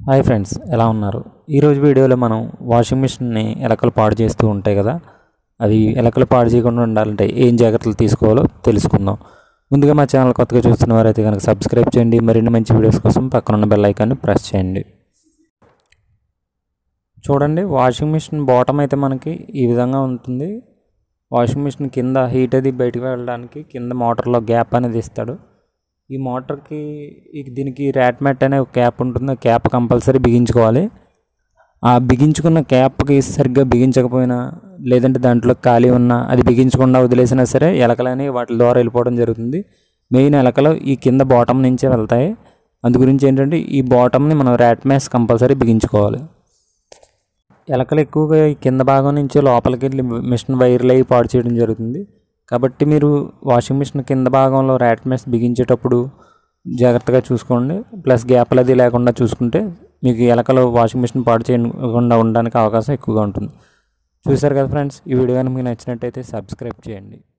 hi friends ఎలా ఉన్నారు ఈరోజు వీడియోలో మనం వాషింగ్ మిషన్ని ఎలకలు పాడు చేస్తూ ఉంటాయి కదా అవి ఎలకలు పాడు చేయకుండా ఉండాలంటే ఏం జాగ్రత్తలు తీసుకోవాలో తెలుసుకుందాం ముందుగా మా ఛానల్ కొత్తగా చూస్తున్న వారైతే కనుక సబ్స్క్రైబ్ చేయండి మరిన్ని మంచి వీడియోస్ కోసం పక్కన ఉన్న బెల్ ఐకాన్ని ప్రెస్ చేయండి చూడండి వాషింగ్ మిషన్ బాటమ్ అయితే మనకి ఈ విధంగా ఉంటుంది వాషింగ్ మిషన్ కింద హీట్ అది బయటకు వెళ్ళడానికి కింద మోటార్లో గ్యాప్ అనేది ఇస్తాడు ఈ మోటార్కి ఈ- దీనికి ర్యాట్ మ్యాట్ అనే ఒక క్యాప్ ఉంటుంది ఆ క్యాప్ కంపల్సరీ బిగించుకోవాలి ఆ బిగించుకున్న క్యాప్కి సరిగ్గా బిగించకపోయినా లేదంటే దాంట్లో ఖాళీ ఉన్నా అది బిగించకుండా వదిలేసినా సరే ఎలకలని వాటి ద్వారా వెళ్ళిపోవడం జరుగుతుంది మెయిన్ ఎలకలు ఈ కింద బాటమ్ నుంచే వెళ్తాయి అందు గురించి ఏంటంటే ఈ బాటమ్ని మనం ర్యాట్ మ్యాస్ కంపల్సరీ బిగించుకోవాలి ఎలకలు ఎక్కువగా ఈ కింద భాగం నుంచి లోపలికి వెళ్ళి మిషన్ వైర్లు అవి పాడు చేయడం జరుగుతుంది కాబట్టి మీరు వాషింగ్ మిషన్ కింద భాగంలో ర్యాట్ మెస్ బిగించేటప్పుడు జాగ్రత్తగా చూసుకోండి ప్లస్ గ్యాప్లు అది లేకుండా చూసుకుంటే మీకు ఎలకలు వాషింగ్ మిషన్ పాడు చేయకుండా ఉండడానికి అవకాశం ఎక్కువగా ఉంటుంది చూసారు కదా ఫ్రెండ్స్ ఈ వీడియో కనుక మీకు నచ్చినట్టయితే సబ్స్క్రైబ్ చేయండి